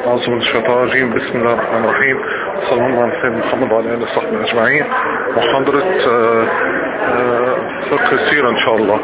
أعوذ من الشيطان الرجيم بسم الله الرحمن الرحيم صلى الله على سيدنا محمد وعلى آله وصحبه أجمعين محاضرة آه، آه، فقه السيرة إن شاء الله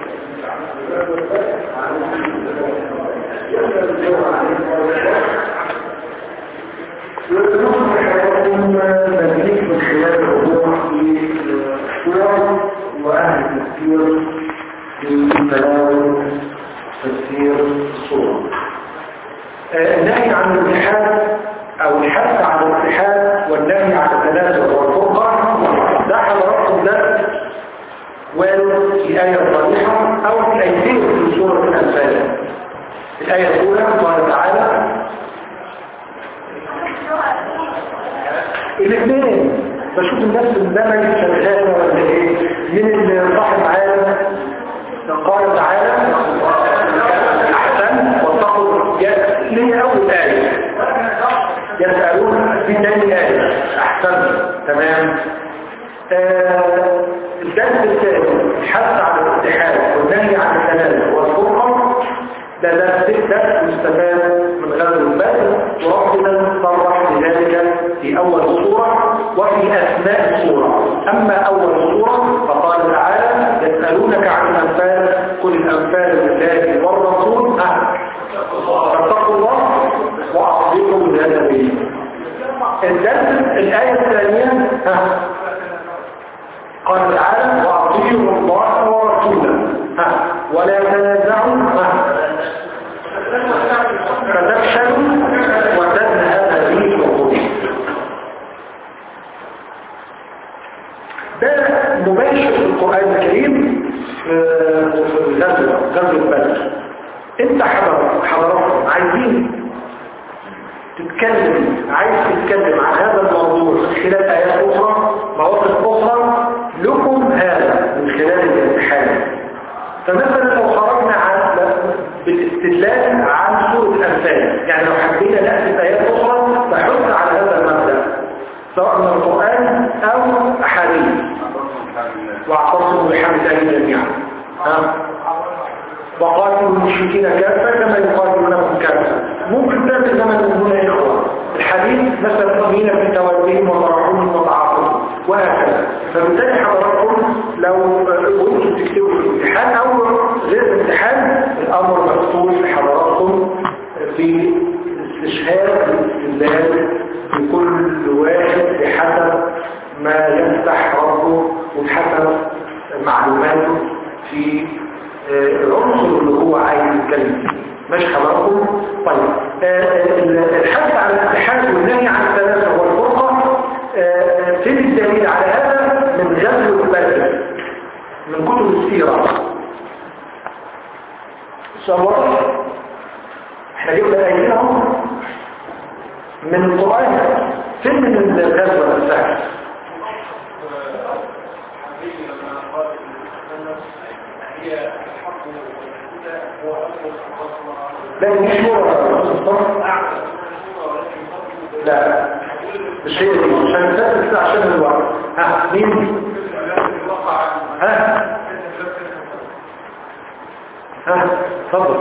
مزيد من خلال الوضوح في الصور وأهل التفسير في تناول تفسير الصور النهي عن الاتحاد أو الحث على الاتحاد والنهي عن التنازع والفرقة ده حضراتكم ده وارد في آية صريحة أو في آيتين في سورة الأنفال الآية الأولى قال تعالى الاثنين بشوف الناس الزمن شغالة ولا ايه مين اللي صاحب معانا قال تعالى احسن واتقوا ليه اول آية يسألون في تاني آية احسن تمام آه، الدرس الثاني الحث على الاتحاد والنهي عن التنازع والفرقة ده درس درس مستفاد من غزو البدر وربنا صرح بذلك في أول السورة وفي أثناء السورة أما أول السورة فقال تعالى يسألونك عن الأنفال قل الأنفال لله والرسول أه. فاتقوا الله وأصدقوا بهذا الدين الدرس الآية الثانية ها قال تعالى وأطيعوا الله ورسوله ها ولا تنازعوا ها فتفشلوا وتذهب ريحكم ده مباشر في القرآن الكريم آه، في الغزوة غزوة بدر انت حضرتك حضراتكم عايزين تتكلم عايز تتكلم عن هذا الموضوع من خلال آيات أخرى مواقف أخرى لكم هذا من خلال الامتحان فمثلا لو خرجنا عن بالاستدلال عن سورة الأنفال يعني لو حبينا نأتي بآيات أخرى نحث على هذا المبدأ سواء من القرآن أو أحاديث واعتصموا بحمد الله جميعا ها وقاتلوا المشركين كافة كما يقاتلونكم كافة ممكن تعمل زمن هنا إخوة الحديث مثلا مين في توجيههم وطرحهم وتعاطفهم وهكذا فبالتالي حضراتكم لو وانتم تكتبوا في الامتحان او غير الامتحان الامر مفتوح لحضراتكم في استشهاد الاستدلال لكل واحد بحسب ما يفتح ربه وبحسب معلوماته في العنصر اللي هو عايز يتكلم فيه ماشي حضراتكم طيب الحث على الاتحاد والنهي عن التنازع والفرقه فين الدليل على هذا من غزو بدر من كتب السيره صور احنا جبنا ايدينا اهو من القران فين من الغزوه نفسها لا مش لا مش هي دي عشان تثبت عشان الوقت ها مين ها ها تفضل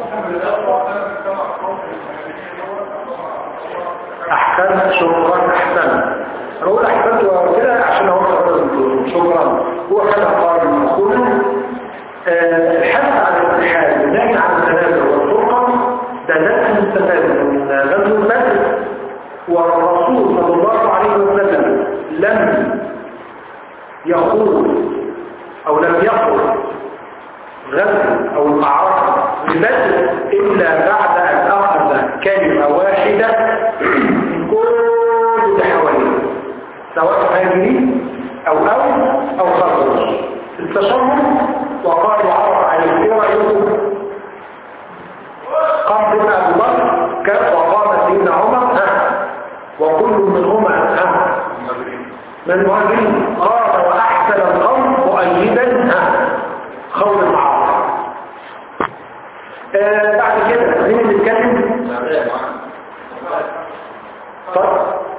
احسن شكرا احسن انا اقول احسنت كده عشان اوصل شكرا هو كان قال مقولا الحث على الاتحاد والنهي عن التنازع والفرقه ده درس مستفاد من غزو بدر والرسول صلى الله عليه وسلم لم يقول او لم يقل غزو او المعركه لبدر الا بعد ان اخذ كلمه واحده من كل اللي حواليه سواء هاجرين او او او خرج التشرف وقالوا عرض عليه ايه رايكم قام بن ابو بكر وقام سيدنا عمر ها وكل منهما ها من المهاجرين قال واحسن القول مؤيدا ها خوف المعركه آه بعد كده مين اللي اتكلم طب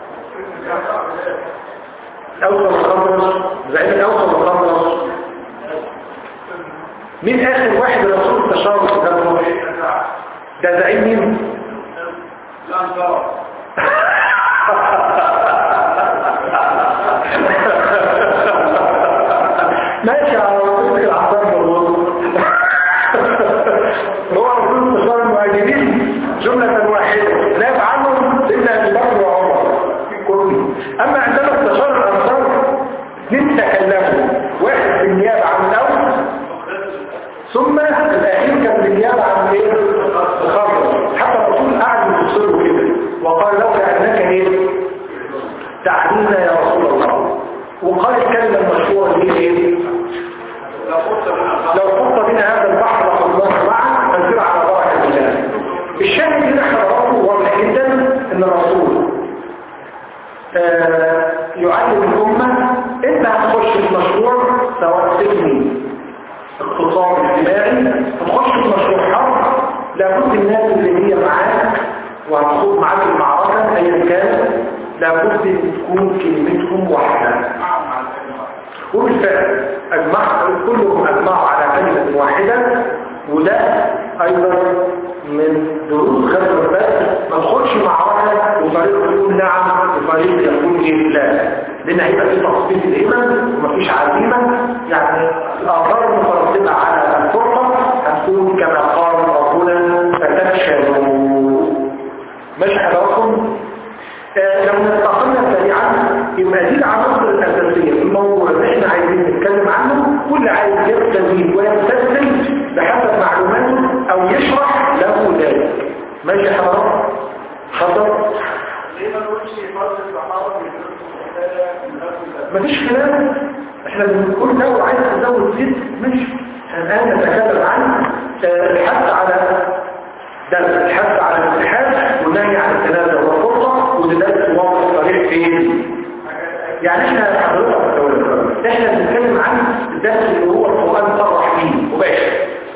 اوصل الخمرج زعيم الاوصل الخمرج مين اخر واحد الرسول تشاور في ده ده زعيم مين ماشي على رؤوس العصام بالوضوء هو رسول استشار المهاجرين جملة واحدة لا يفعلهم إلا أبي بكر وعمر كله أما عندما استشار الأنصار اثنين تكلموا واحد بالنيابة عن الأول ثم الأخير كان بالنيابة عن ايه؟ الخمر حتى الرسول قعد يفصله كده وقال لو كأنك ايه؟ تعلينا يا رسول الله وقال الكلمة المشهورة دي ايه؟ لو خط بنا هذا البحر لخضناه معا فنسير على بركة الله الشاهد اللي احنا ربطه واضح جدا ان الرسول آه يعلم الأمة انت هتخش في مشروع سواء سلمي اقتصاد اجتماعي هتخش في مشروع حرب لابد الناس اللي هي معاك وهتخوض معاك المعركة ايا كان لابد ان تكون كلمتهم واحدة وبالفعل أجمع كلهم أجمعوا على كلمة واحدة وده أيضا من دروس خلف البدء ما تخش معركة وفريق يقول نعم وفريق يقول إيه لا لأن هيبقى في تخطيط دائما ومفيش عزيمة يعني الآثار المترتبة على الفرقة هتكون كما قال ربنا فتفشلوا ماشي حضراتكم آه، لو انتقلنا سريعا يبقى دي العناصر الأساسية في الموضوع اللي احنا عايزين نتكلم عنه كل عايز يستزيد ويستسلم بحسب معلوماته أو يشرح له ذلك ماشي حضرتك خطر ليه ما نقولش فرض الصحابة مفيش كلام احنا بنقول لو عايز تزود زيت ماشي الآن نتكلم عن آه، الحث على درس الحث على الاتحاد والنهي عن التنازع والفرقة وده درس واضح صريح فين يعني احنا حضرتك الدولة احنا بنتكلم عن الدرس اللي هو القرآن صرح فيه مباشر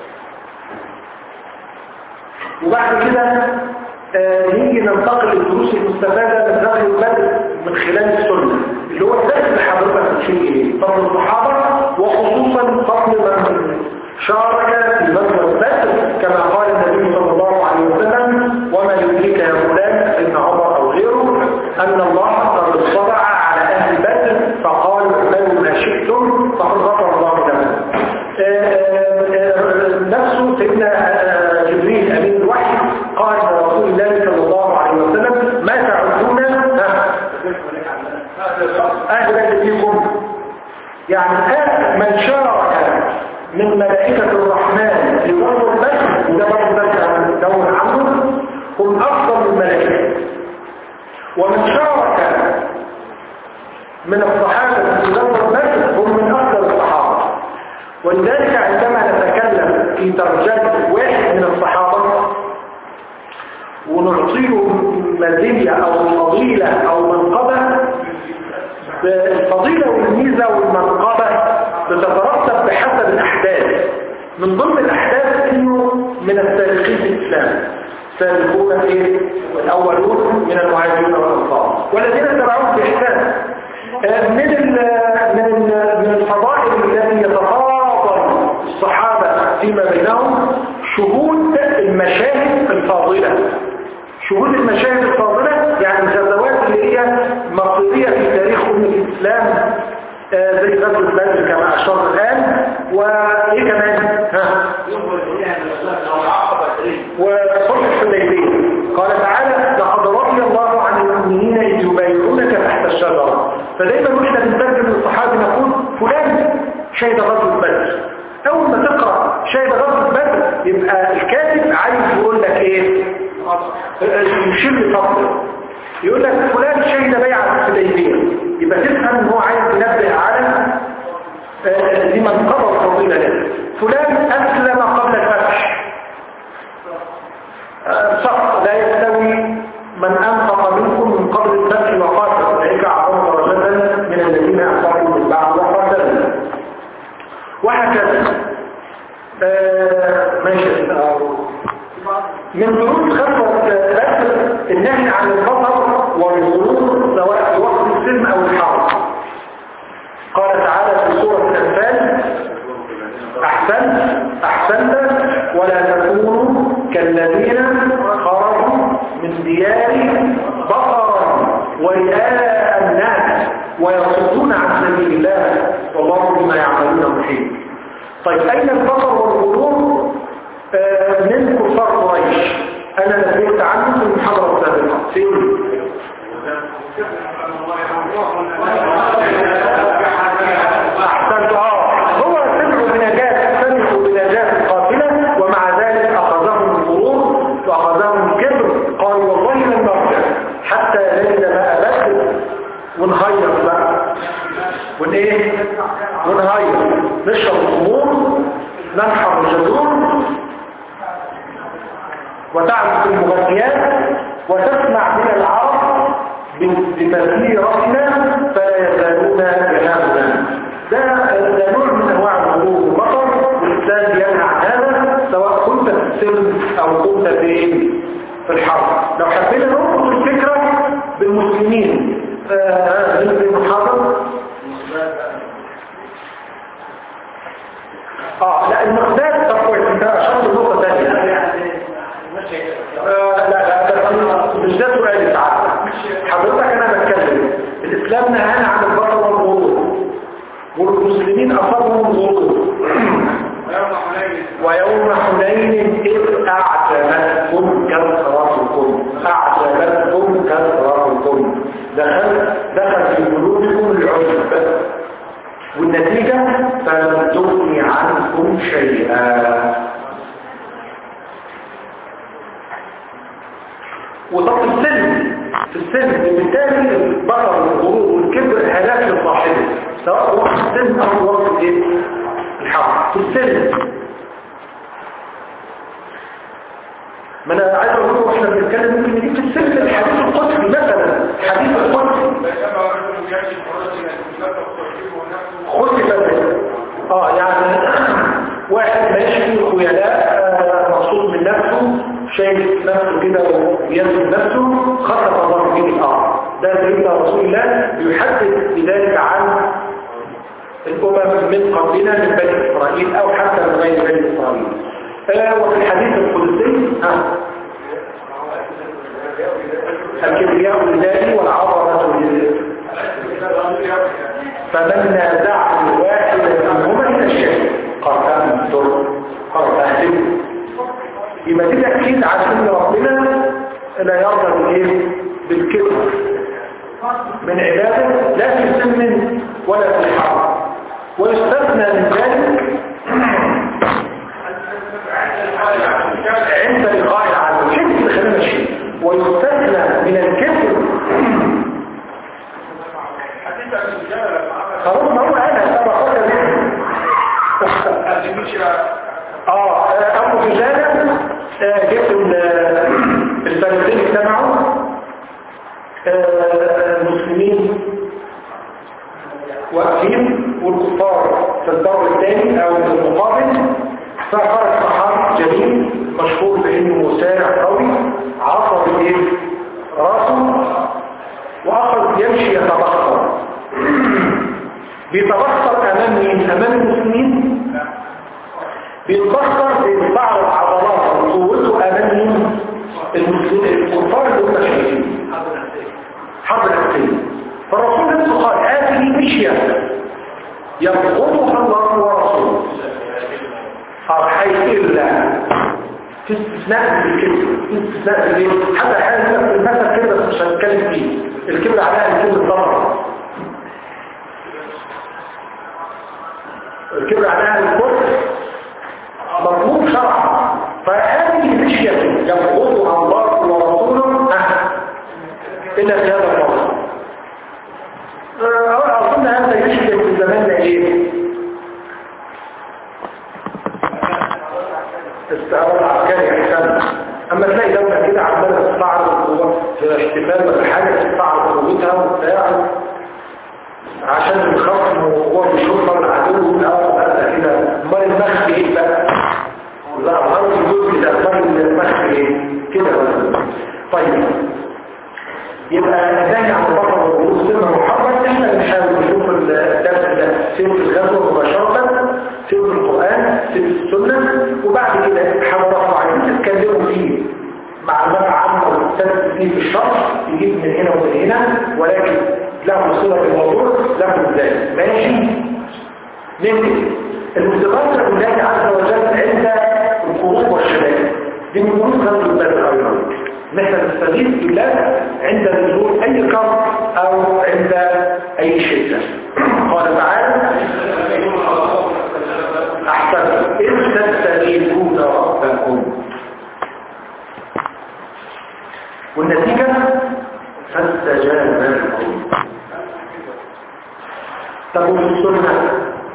وبعد كده آه، نيجي ننتقل للدروس المستفادة من ذكر البدء من خلال السنة اللي هو الدرس اللي حضرتك بتشير إليه فضل الصحابة وخصوصا فضل من شارك في ذكر البدء كما قال النبي صلى الله عليه وسلم وما يدريك يا فلان ابن عمر أو غيره أن الله قد اطلع على أهل بدر فقال اعملوا ما شئتم فقد غفر الله لهم آه، آه، آه، نفسه سيدنا آه، جبريل أمين الوحي قال لرسول الله صلى الله عليه وسلم ما تعدون ها؟ أهل بدر فيكم يعني الآن من شارك من ملائكة الرحمن في دور البشر وده برضه ده دور عنه هم أفضل الملائكة ومن شارك من الصحابة في دور البشر هم من أفضل الصحابة ولذلك عندما نتكلم في ترجمة واحد من الصحابة ونعطيه مزية أو فضيلة أو منقبة الفضيلة والميزة والمنقبة تترتب بحسب الأحداث من ضمن الأحداث إنه من السابقين في الإسلام سابقون إيه؟ الأولون من المهاجرين والأنصار والذين تبعوهم بإحسان آه، من ال من ال من الفضائل التي يتفاضل الصحابة فيما بينهم شهود المشاهد الفاضلة شهود المشاهد الفاضلة يعني الغزوات اللي هي مصيرية في تاريخ أمة الإسلام آه، زي غزوة بدر كما أشرنا الآن وإيه كمان؟ ها؟ وصلح الحديبية قال تعالى لقد رضي الله عن المؤمنين إذ يبايعونك تحت الشجرة فدايما واحنا بنترجم للصحابي نقول فلان شهد غزوة بدر أول ما تقرأ شهد غزوة بدر يبقى الكاتب عايز يقول لك إيه؟ يشير لفضله يقول لك فلان شهد بيعة الحديبية يبقى تفهم ان هو عايز ينبه على آه، لمن قضى الفضيلة له فلان أسلم قبل الفتح آه، صح لا يستوي من أنفق منكم من قبل الفتح وقاتل أولئك أعظم درجة من الذين أنفقوا من بعد وقاتلوا وهكذا آه، ماشي آه، من دروس خطوة بدر النهي عن الخطر والظروف سواء في وقت السلم أو الحرب قال تعالى في سورة الأنفال أحسنت أحسنت ولا تكونوا كالذين خرجوا من ديارهم سبيل الله والله بما يعملون محيط طيب أين البصر والغرور آه، من كفار قريش أنا نسيت عنه في المحاضرة السابقة فين؟ أحسنت آه هو سمعوا بنجاة سمعوا بنجاة القاتلة ومع ذلك أخذهم الغرور وأخذهم الكبر قالوا والله لن نرجع حتى نجد ما أبد ونهير بقى ون ايه ونهير نشرب الخمور ننحر الجذور وتعرف المغنيات وتسمع من العرب بمسيرتنا فلا يزالون ينامنا ده ده نوع من انواع الغرور والبطر والانسان بينهى عن هذا سواء كنت في السلم او كنت في في الحرب لو حبينا نربط الفكره بالمسلمين آه، مثل المحاضر اه لا المقداد تقوى انت اشرت نقطه ثانيه آه، لا لا ده مش ده سؤالي تعالى حضرتك انا بتكلم الاسلام نهانا عن البطر والغرور والمسلمين اصابهم الغرور ويوم حنين إذ أعجبتكم كثرتكم أعجبتكم كثرتكم دخل دخل في قلوبكم العجب والنتيجة فلم تغني عنكم شيئا وطب في السلم في السلم بالتالي البطر والغرور والكبر هلاك لصاحبه سواء هو في السلم أو هو في الإيه؟ الحق في السلم ما انا عايز اقول لكم احنا بنتكلم ممكن نجيب في السلم الحديث القدسي مثلا حديث القدسي خسفت اه يعني واحد ماشي في خيلاء آه، مبسوط من نفسه شايف نفسه كده وينزل نفسه خطف الله به الارض ده سيدنا رسول الله يحدث بذلك عن الامم من قبلنا من بني اسرائيل او حتى من غير بني اسرائيل آه، وفي الحديث القدسي ها الكبرياء لله والعظمه لله فمن نازعني واحدا منهما من الشيء قرآن الدر قرآن يبقى دي تأكيد على ان ربنا لا يرضى بالايه بالكبر من عباده لا في سن ولا في حرب ويستثنى من ذلك عند لقاء العدو شيء كده خلينا ماشيين ويستثنى من الكبر خلاص ما هو انا سبق اه ابو فجانة جبت الفلسطيني اجتمعوا آه، المسلمين واقفين والكفار في الدور الثاني او المقابل فخرج صحابي جميل مشهور بانه مسارع قوي عصر بايه راسه واخذ يمشي يتبخر بيتبخر امام مين امام المسلمين بيتبخر بيستعرض عضلاته وقوته امام مين المسلمين الكفار اللي هم شايفين حرب نفسيه فالرسول نفسه قال هذه مشيه يبغضها الله ورسوله حيث إلا في استثناء بالكلمة في استثناء بالكلمة حتى حال في المثل كده بس مش هنتكلم فيه الكلمة عليها الكلمة الضرر الكلمة عليها الكفر مطلوب شرعا فهذه مشية يبغضها الله ورسوله أه. إلا في هذا الوقت أظن هذا يشبه في زماننا إيه استعراض عسكري احسن اما تلاقي دولة كده عمالة تستعرض قوة في احتفال ولا حاجة تستعرض قوتها وبتاع عشان الخصم وهو بيشوف العدو لا بقى كده امال المخ ايه بقى لا غلط الجزء ده امال المخ ايه كده بقى طيب يبقى نهي عن البطل والجلوس سنة محرم احنا بنحاول نشوف الدرس ده سير في الغزوة مباشرة سير في القرآن سير في السنة وبعد كده حاولوا عايزين تتكلموا فيه معلومات عامة وتستفيد فيه في الشرح يجيب من هنا ومن هنا ولكن له صلة بالموضوع له ذلك ماشي نمت المستغاثة بالله عز وجل عند القلوب والشباب دي من قلوب غزو البدر أيضا نحن نستغيث بالله عند نزول أي كرب أو عند أي شدة قال تعالى أحسن إذ تستغيثون ربكم والنتيجة فاستجاب لكم طب وفي السنة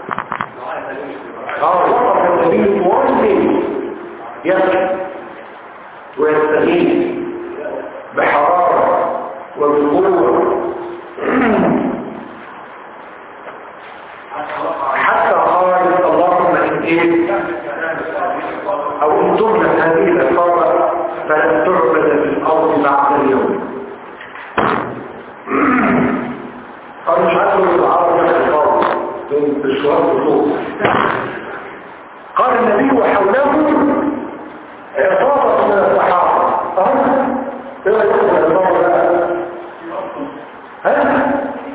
اه وقف النبي موازن يبكي ويستغيث بحرارة وبقوة حتى قال اللهم ان ايه او ان تغلق هذه العقابة فلن تعبد في الارض بعد اليوم قال مش عارف العرب من الارض بالشوار بطول قال النبي وحوله عصابة من الصحابة ها؟ ايه يدخل العصابة بقى؟ ها؟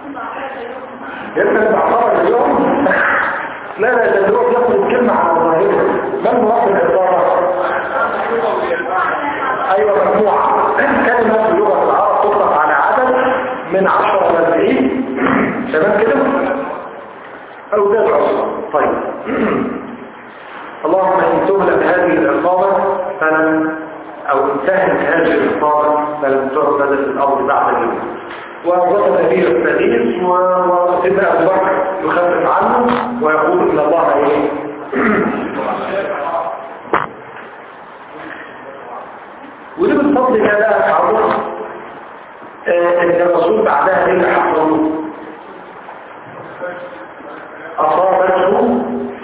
يبقى العصابة اليوم لا لا ده دلوقتي ياخد الكلمة على ظاهرها من مراد العصابة؟ ايوه مجموعة كلمة في لغة العرب تطلق على عدد من 10 ل 40 تمام كده؟ او ده العصابة طيب اللهم ان تهلك هذه العصابة فلن او انتهت هذه العصابة فلن تعبد في الارض بعد اليوم ووصف به الحديث وسيدنا ابو بكر يخفف عنه ويقول ان الله ايه ودي بالفضل كده تعرض ان الرسول بعدها ايه اللي حصل اصابته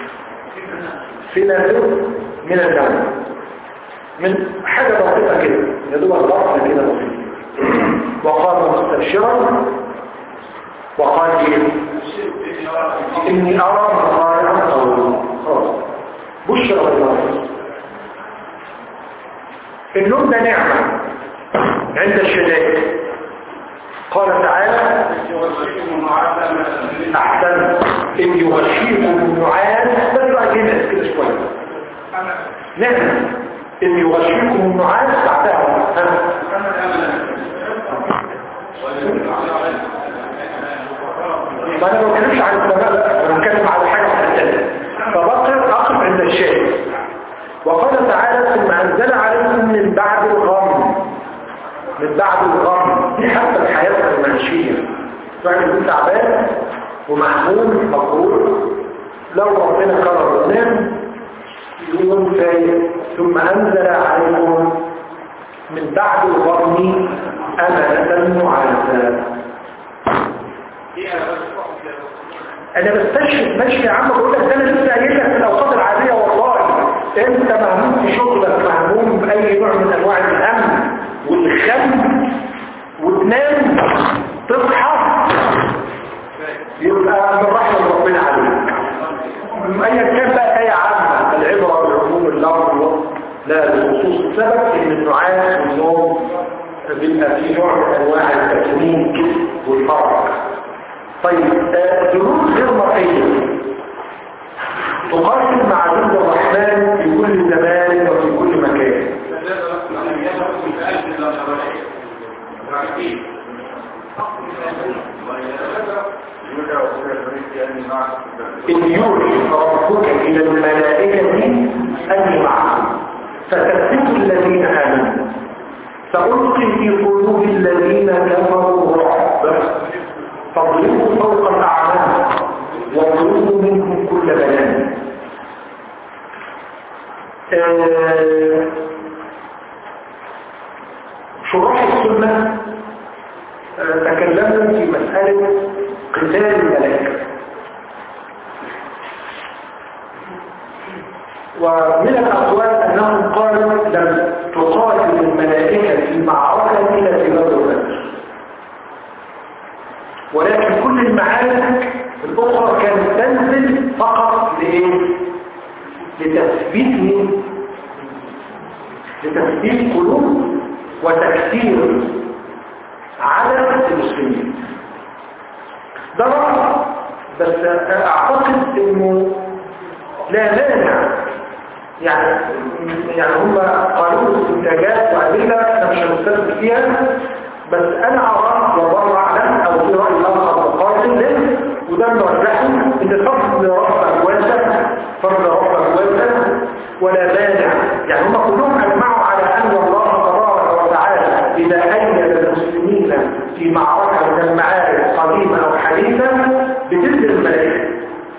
سنة من النوم من حاجة بسيطة كده يدوب الضغط كده بسيط وقال مستبشرا وقال ايه اني ارى مقارعا او خلاص بشرى بالله النوم ده نعمة عند الشدائد قال تعالى احسن ان يغشيكم النعاس بس بقى كده كده شويه نعم ان يغشيكم النعاس بعدها ما انا ما بتكلمش عن السماء لا انا بتكلم على حاجه ثانيه فبقر اقف عند الشيء وقال تعالى ثم انزل عليكم من بعد الغم من بعد الغم دي حتى الحياه المعيشيه فعلا كنت تعبان ومحمول مقبول لو ربنا كرر النام يوم فايق ثم انزل عليكم من بعد الغم امانه معاذا انا بستشهد ماشي يا عم بقول لك ده انا لسه قايل لك في الاوقات العاديه والله انت مهموم في شغلك مهموم باي نوع من انواع الهم والخم وتنام تصحى يبقى من رحمه ربنا عليك ايا كان بقى اي عامه العبره بالعموم اللفظ لا بخصوص السبب ان النعاس والنوم بيبقى في نوع من انواع التكنيك والفرق طيب دروس غير مرئية تقاتل مع عدو الرحمن في كل زمان وفي كل مكان إن يوحي ربك إلى الملائكة أني معكم فتثبت الذين آمنوا سألقي في قلوب الذين كفروا الرعب فاضربوا فوق الأعناق واضربوا منهم كل بنان آه شروح السنة آه تكلمنا في مسألة قتال الملائكة ومن الأقوال أنهم قالوا لم تقاتل الملائكة في المعركة إلا في بدر بدر ولكن كل المعارك الأخرى كانت تنزل فقط لإيه؟ لتثبيت لتثبيت قلوب وتكثير عدد المسلمين ده رأي بس اعتقد انه لا مانع يعني يعني هم قالوا استنتاجات وادله انا مش هنستفد فيها بس انا ارى والله اعلم او في راي اخر مقابل له وده مرجحه ان فضل ربك واسع فضل ربك واسع ولا مانع يعني هم كلهم اجمعوا على ان الله تبارك وتعالى اذا ايد المسلمين في معركه من المعارك قديمه او حديثه بتنزل الملائكه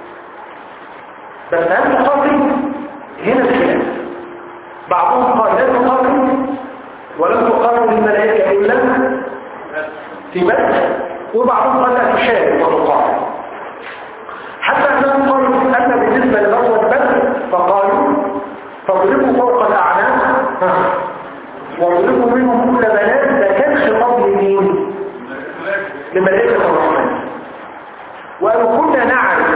بس هل تقاتل هنا الخلاف بعضهم قال لا تقاتل ولم تقاتل الملائكه الا في بدر وبعضهم قال لا تشارك وتقاتل حتى انهم قالوا ان بالنسبه لغزوه بدر فقالوا فاضربوا فوق الاعناق واضربوا منهم كل بنات ده كان خطاب لمين لملائكه الرحمن وقالوا كنا نعرف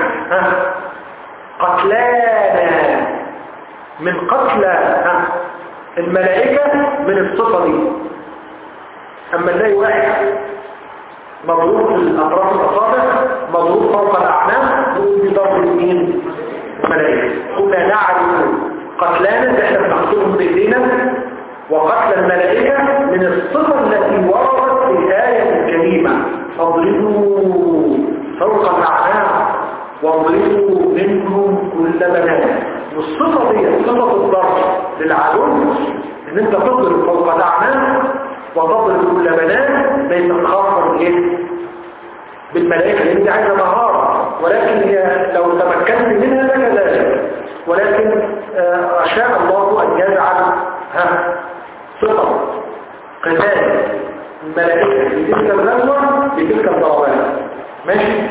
قتلانا من قتلى الملائكة من الصفة دي أما نلاقي واحد مضروب في الأطراف الأصابع مضروب فوق الأعناق نقول بضرب مين الملائكة كنا نعرف قتلانا اللي احنا بنقتلهم بإيدينا وقتل الملائكة من الصفة التي وردت في الآية الكريمة فاضربوا فوق الأعناق واضربوا منهم كل بنات والصفة دي صفة الضرب للعدو ان انت تضرب فوق الاعناق وتضرب كل بنات ليس خاصة بايه بالملائكة لان دي عايزة مهارة ولكن هي لو تمكنت منها فكذلك ولكن آه شاء الله ان يجعل ها صفة قتال الملائكة في تلك الغزوة بتلك الضربات ماشي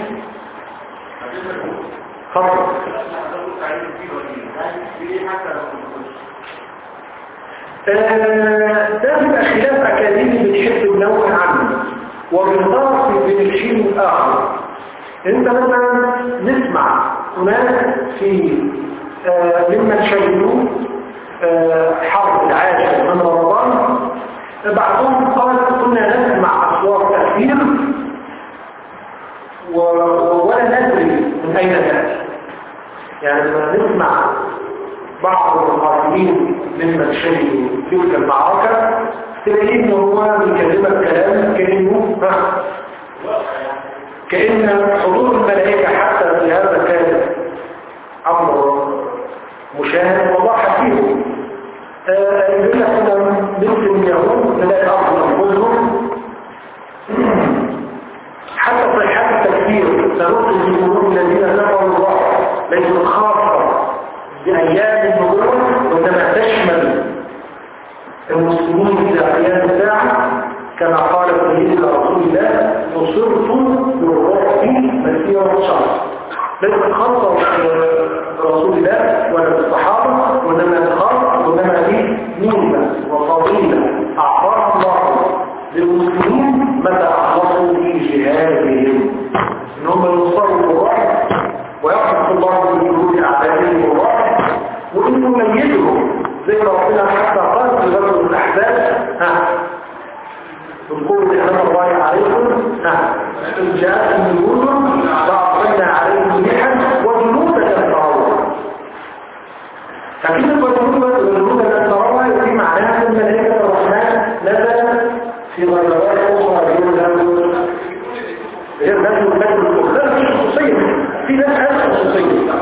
خطر ده بيبقى خلاف اكاديمي بنحب ننوه عنه وبنضاف بنشيل الاخر انت مثلا نسمع هناك في آه ممن شهدوا آه حرب العاشر من رمضان بعضهم قال كنا نسمع اصوات تكبير ولا ندري من أين تأتي يعني لما نسمع بعض المقاتلين ممن شهدوا تلك المعركة تلاقيه ان هو بيكلمك كلام كأنه كأن حضور الملائكة حتى في هذا كان أمر مشاهد والله حكيم يقول لك أنا مثل اليهود نلاقي أرض أنفسهم حتى صيحات التكبير سنخرج الجنود الذين نفعوا الله ليسوا خاصة بأيام النبوة وإنما تشمل المسلمين في أيام الساعة كما قال سيدنا رسول الله نصرت بالرعب مسيرة شهر ليست خاصة برسول الله ولا بالصحابة وإنما خاص وإنما دي نعمة وفضيلة أعطاها الله للمسلمين متى أخلصوا في جهادهم إن هم ينصروا بالرعب ويقصد الله من جهود أعدائهم بالرعب وإنه يميزهم زي ما ربنا حتى قال في غزوة الأحزاب ها اذكروا نعمة الله عليكم ها إن جاءتهم جنود فأرسلنا عليهم ريحا وجنودا لم تروها فكلمة وجنودا وجنودا لم تروها في معناها أن ملائكة الرحمن نزل في غزوات أخرى غير غزوة غير غزوة بدر الأخرى في خصوصية في ناس عايزة خصوصية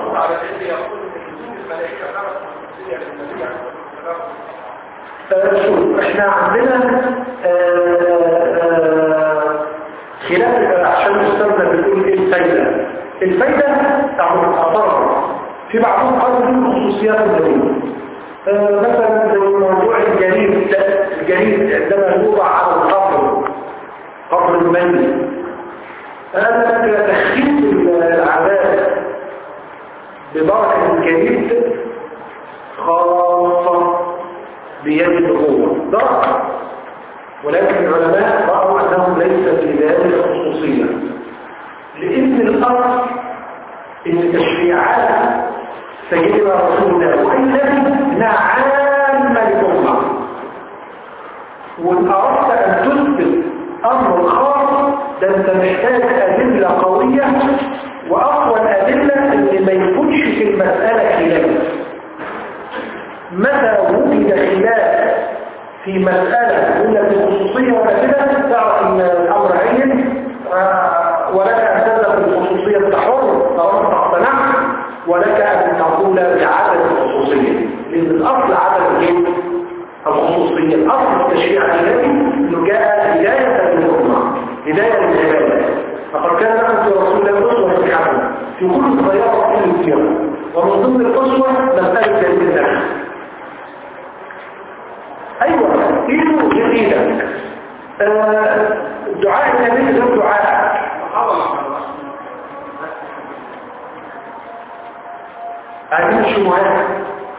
شوف احنا عندنا خلاف عشان استاذنا بتقول ايه الفايدة الفايدة تعمل اثرها في بعضهم قالوا من خصوصيات النبي مثلا زي موضوع الجريد الجريد عندما يوضع على القبر قبر الميت هذا لك تخفيف العذاب ببركة الجريد خاصة بيد الأخوة درجة ولكن العلماء رأوا أنه ليس في ذلك خصوصية لأن الأصل أن تشريعات سيدنا رسول الله وإلا إنها عامة للأمة وإن أردت أن تثبت امر خاص ده انت محتاج ادله قويه واقوى الادله اللي ما يكونش في المساله خلاف متى وجد خلاف في مساله ولا في الخصوصيه ولا كده تعرف ان الامر عين آه، ولك ان تذهب بالخصوصيه انت حر طالما انت اقتنعت ولك ان تقول بعدم الخصوصيه لان الاصل عدم الايه الخصوصية الأصل التشريع الإلهي أنه جاء هداية للأمة هداية للعبادة فقد كان لكم في رسول الله أسوة حسنة في كل صغيرة وكل كبيرة ومن ضمن الأسوة مسألة جلد النفس أيوة إيده جديدك آه، دعاء النبي غير دعاء هذه الشبهات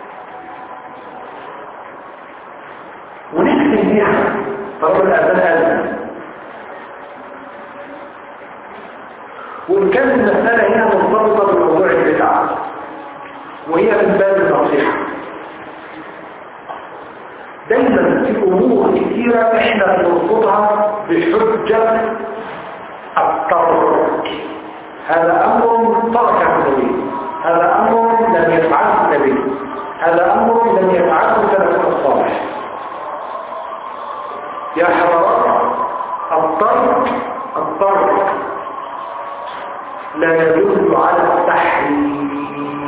ونكتب بيها طالما الأذان قال وإن كانت المسألة هنا مرتبطة بموضوع البدعة وهي من باب النصيحة دايما في أمور كثيرة احنا بنربطها بحجة الترك هذا أمر تركه النبي هذا أمر لم يفعله النبي هذا أمر لم يفعله سلف الصالح يا حضرات الطرق الطرق لا يدل على التحريم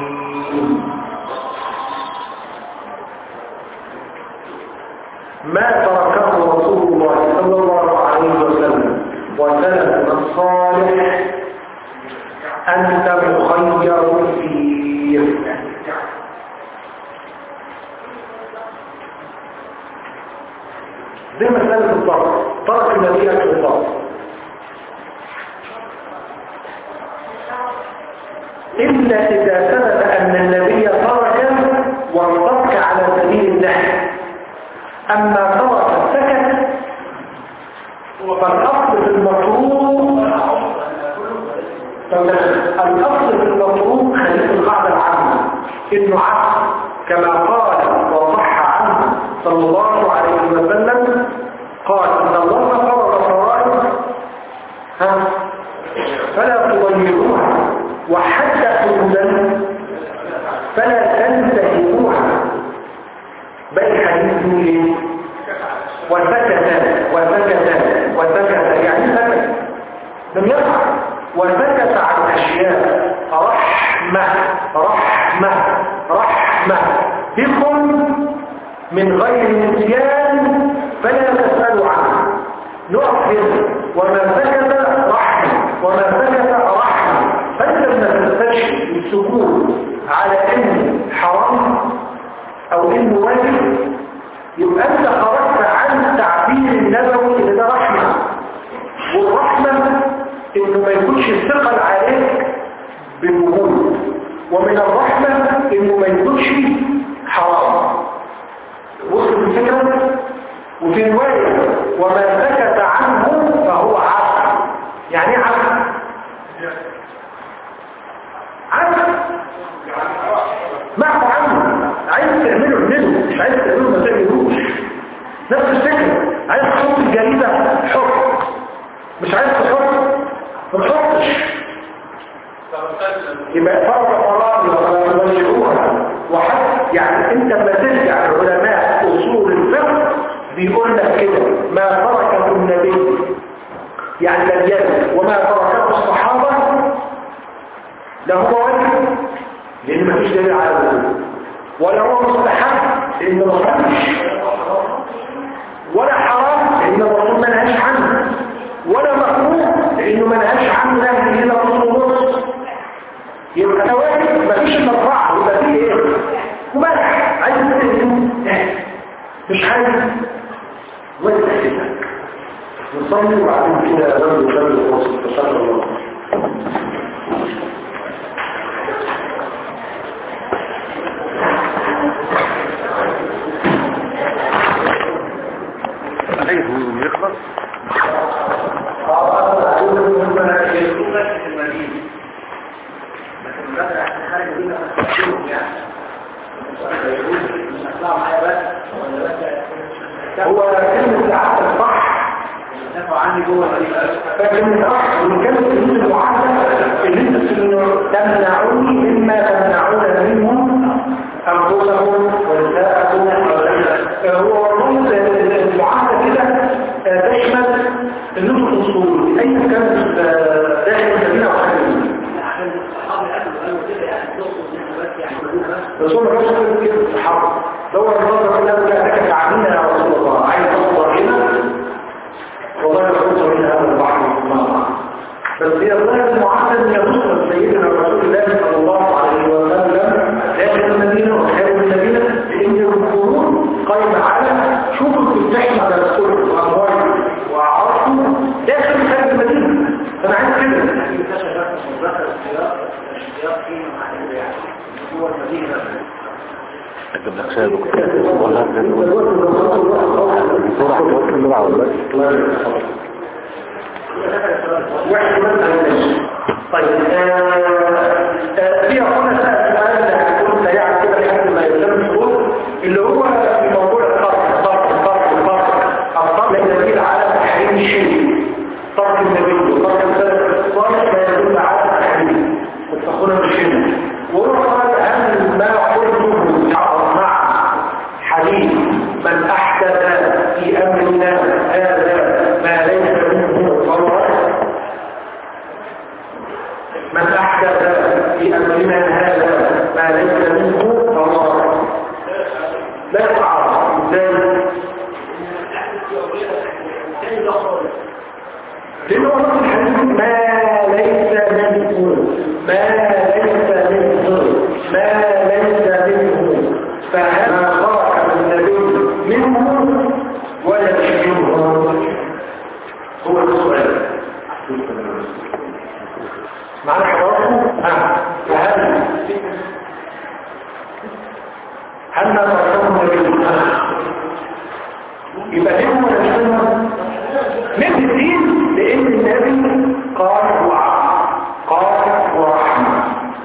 ما تركه رسول الله صلى الله عليه وسلم وسلف الصالح أنت مخير فيه زي مسألة الضغط ترك النبي في الضغط إلا إذا ثبت أن النبي ترك وانطبق على سبيل النهي أما ترك سكت فالأصل في المطلوب الأصل في المطلوب خليل القاعدة العامة إنه عقل كما قال وصح عنه صلى الله عليه وسلم قال إن الله فرض فرائض ها فلا تضيعوها وحتى حدودا فلا تنتهكوها بل الحديث يقول ايه وسكت وسكت وسكت يعني سكت لم يفعل وسكت عن اشياء رحمه رحمه رحمه بكم من غير نسيان فلا تسألوا عنه نقف هنا وما سكت رحمة وما سكت رحمة فانت لما تستشهد السكوت على انه حرام او انه واجب يبقى انت خرجت عن تعبير النبوي اللي ده رحمة والرحمة انه ما يكونش الثقل عليك بالوجود ومن الرحمة انه ما يكونش حرام وصل الفكرة وفي رواية وما سكت عنه فهو عفو يعني ايه عفو عفو معفو عنه عايز تعمله اعمله مش عايز تعمله ما تعملوش نفس الفكرة عايز تحط الجريدة حط مش عايز تحط ما تحطش يبقى فرض فرائض ولا تضيعوها وحتى يعني انت لما ترجع لعلماء اصول الفقه بيقول لك كده ما تركه النبي يعني لم يكن وما تركه الصحابه لا هو واجب لان ما فيش دليل على ذلك ولا هو مستحب لان ما خرجش ولا حرام لان الرسول ما نهاش عنه ولا مكروه لانه ما نهاش عنه نهي الا رسول الله يبقى ده واجب مفيش الا الرعب يبقى فيه ايه مبارح عايز تقول مش عايز وانت حسابك نصلي وبعدين كده نرد نرد الفرصة تشكر الله عايز يخلص هو كلمة العقل صح فكان الأخ وإن كانت الفلوس المعادة اللي انت تمنعوني مما تمنعون منهم أنفسهم ونساءهم هو والله المعادة كده تشمل النصف الأصول أي كان داخل المدينة وخارج رسول الله صلى الله عليه وسلم الصحابة دور النظر قال له لك تعاملنا يا رسول الله عايز تصبر هنا والله يخص من هذا البحر بس هي الله المعادة هي نصرة سيدنا رسول الله صلى الله عليه وسلم داخل المدينة وخارج المدينة لأن القرون قائمة على شوفوا بتفتحنا على الكل وأموال وعرضه داخل خارج المدينة فأنا عايز كده اجيب لك شاي دكتور والله بسرعه توكل بسرعه والله واحد مثلا طيب في هنا سؤال هيكون سريعا كده لحد ما يتم الشروط اللي هو في موضوع الطرق الطرق الطرق الطرق الطرق لا يدل على تحريم الشيء طرق النبي وطرق السلف الصالح لا يدل على تحريم وتأخذنا بالشيء وهو قال هل ما قلته يعرض مع حديث من أحدث في أمرنا هذا ما ليس منه فهو من أحدث في أمرنا هذا ما ليس منه فهو لا يتعارض ازاي لأنه نص الحديث ما ليس منه ما ليس منه ما ليس منه فهذا خرج النبي منه ولا منه هو السؤال معنى حضراتكم ها فهل هل ما تركه النبي يبقى هم ولا مش هم من الدين لان النبي قال وعى قال ورحمه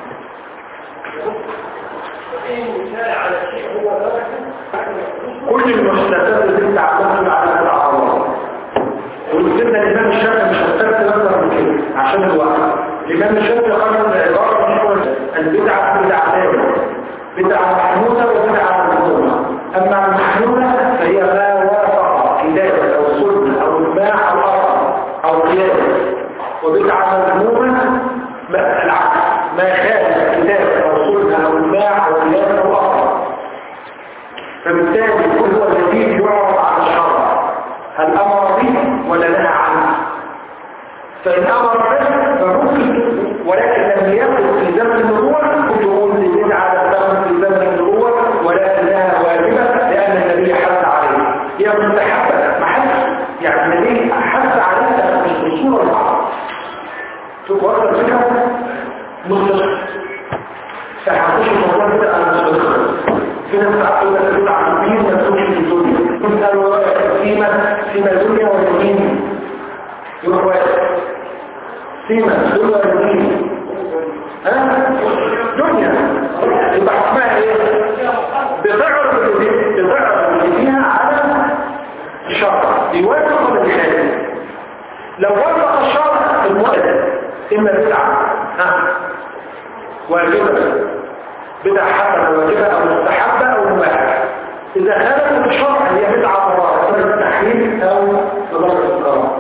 كل المحدثات اللي تعتمد على الأعراض وقلنا الإمام الشافعي مش هتكتب أكثر من كده عشان الوقت الإمام الشافعي قال العبارة مشهورة البدعة بدعتين بدعة محمودة وبدعة مذمومة أما المحمودة فهي ما وافق كتاب أو سنة أو إجماع أو أثر أو قياس وبدعة مذمومة ما- العكس ما خالف كتاب أو سنة أو إجماع أو قياس أو أثر فبالتالي كل هو الذي يعرض على الشرع هل امر به ولا نهى عنه فان امر به فممكن ولكن لم يكن في زمن النبوه كنت اقول البدعه لم تكن في زمن النبوه ولكنها واجبه لان النبي حث عليه هي مستحبه محل يعني النبي حث عليها مش بالصوره البعض شوف وقت الفكره مختصر فهنخش الموضوع ده انا مش بذكر في ناس تعقل تقول عن الدين ما تقولش في الدنيا كنت قالوا فيما فيما الدنيا والدين يروح واحد فيما الدنيا والدين ها دنيا يبقى حكمها ايه بضعف اللي بضعف اللي فيها على الشرع يوافق ولا يخالف لو وافق الشرع المؤلف اما بدعه ها واجبه بدعة حسنة واجبة أو مستحبة أو مباحة إذا خالفت الشرع هي بدعة ضرارة سواء التحريم أو ضرر الضرار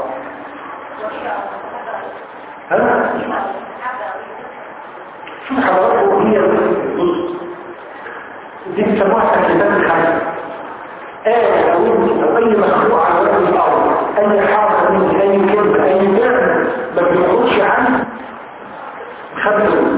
ها؟ شو حضراتكم هي بص دي بيسموها تكليفات الخمسة آية أو أو أي مخلوق على وجه الأرض أي حرف من أي كلمة أي فعل ما بيخرجش عن خمسة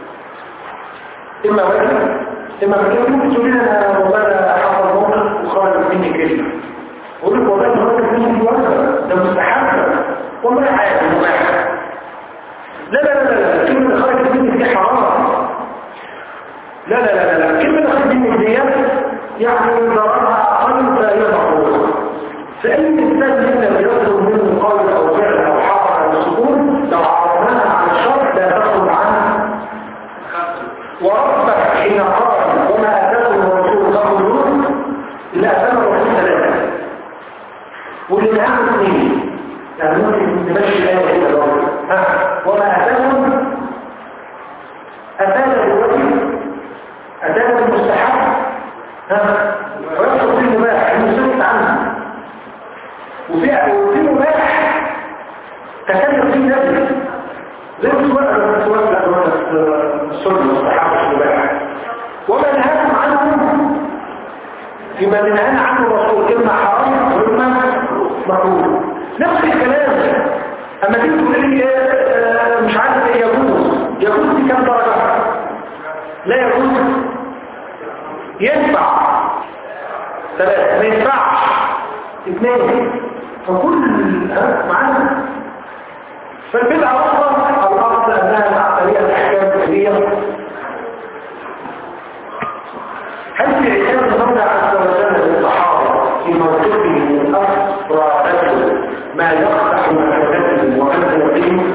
إما واجب إما مكان ممكن تقول لي أنا والله أنا حصل موقف وخرج مني كلمة أقول لك والله خرج مني واجب ده مستحب والله عادي مباح لا لا لا لا الكلمة اللي خرجت مني دي حرام لا لا لا لا الكلمة اللي خرجت مني دي يعني ضررها أقل فهي مقبولة فأي إنسان منا بيطلب منه قول أو فعل أو حرف أو سكون لو عرضناها على الشرع لا تخرج عنه وربك حين قال وما أتاكم الرسول يعني ممكن نمشي الآية كده برضه ها وما أتاهم أتانا بالوجه أتانا بالمستحب ها ويحصل فيه مباح المسلم عنه وفي وفي مباح تكلم فيه نفسه زي السؤال لما السؤال لما السنة المستحب المباح وما نهاكم عنه فيما نهانا عنه الرسول إما حرام وإما مكروه نفس الكلام اما تيجي تقول لي آه، مش عارف ايه يجوز يجوز دي كام درجه لا يجوز ينفع ثلاثة ما ينفعش اثنين فكل ها، معانا فالبدعة أصلا الأصل أنها العقلية الأحكام الكبيرة هل في عتاب المولى عز وجل للصحابة في موقفه من أسرى له ما يقطع مكانته وأنه يقيم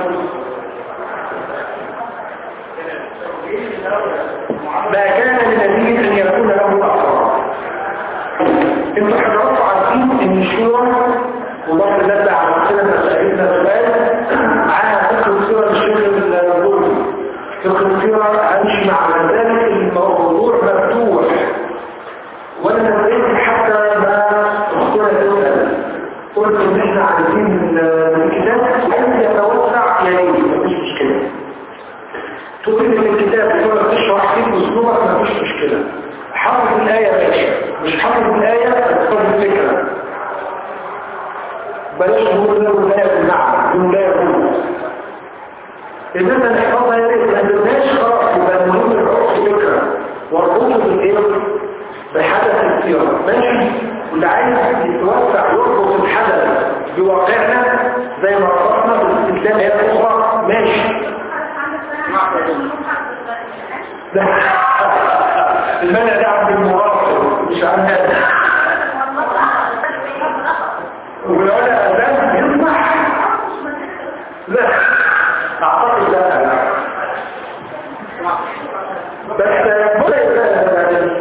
ما كان لنبي أن يكون له أسرى انتوا حضراتكم عارفين ان الشورى وضرب الله على كده سألتنا سؤال على فقه السورة الشيخ البوري فقه السورة أمشي مع ذلك الموضوع مفتوح وانا نبيت حتى ما اختنا تسأل قلت ان احنا عايزين من الكتاب عايز يتوسع يليه مفيش مشكلة تقول ان الكتاب تقول تشرح فيه باسلوبك مفيش مشكلة حافظ الآية ماشي مش حافظ الآية تدخل الفكرة بلاش نقول له لا يمنع نقول لا يجوز إذا أنت نحفظها يا ريت ما قدرناش خلاص يبقى المهم العرف فكرة واربطه بالإيه؟ بحدث السيرة ماشي واللي عايز يتوسع يربط الحدث بواقعنا زي ما ربطنا بالاستدلال هي الأخرى ماشي لا المنع ده عند المراقب مش عن هذا وبالعلا أذان يسمح لا أعتقد لا لا بس بلا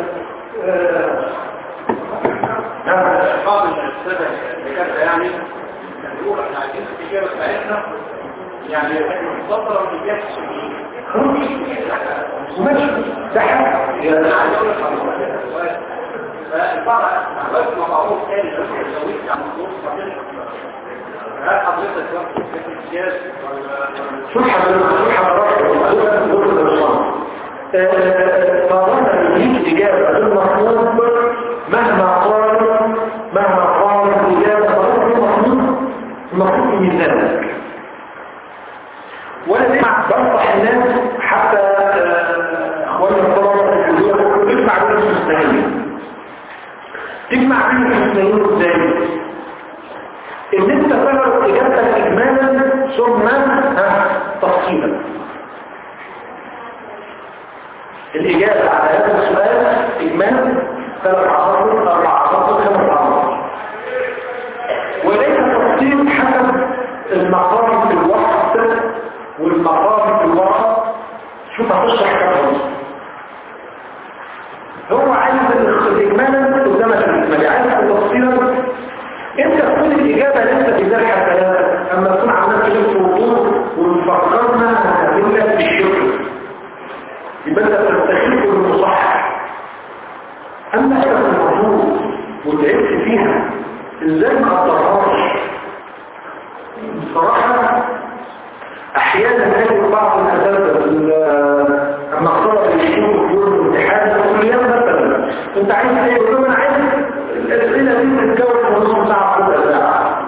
قابل السبب بكذا يعني نقول احنا عايزين التجارة بتاعتنا يعني مختصرة من جهة السبيل ماشي ده حاجة انا عايز اقول لك فالفرع وزن معروف تاني بس الزويد عن النص هل حضرتك وقت في الامتياز شو حضرتك شو حضرتك فظن يجيك إجابة المطلوب مهما قال مهما قال الإجابة فظن المطلوب المطلوب من ذلك ولا تسمع بنصح الناس حتى أخواني الطلبة الكلية تجمع بين المستهلين تجمع بين المستهلين ازاي؟ ان انت تعرف اجابتك اجمالا ثم ها تفصيلا الاجابه على هذا السؤال اجمالا ثلاث عناصر اربع عناصر خمس عناصر وليس تفصيل حسب المقام في الوقت والمقام في الوقت شوف هتشرح كم هو عايز الاجمالا قدامك الاجمالي عايز تفصيلا انت تكون الاجابه لسه في ذلك الكلام اما تكون عملت لك وضوح وفكرنا هتقول في الشكر يبقى انت تستخيف المصحح اما هي الموضوع وتعبت فيها ازاي ما اقدرهاش بصراحه احيانا تجد بعض الاساتذه لما اختار يشوفوا في يوم الامتحان يقول لي مثلا انت عايز ايه يقول لهم انا عايز الاسئله دي تتكون في نص ساعه ربع ساعه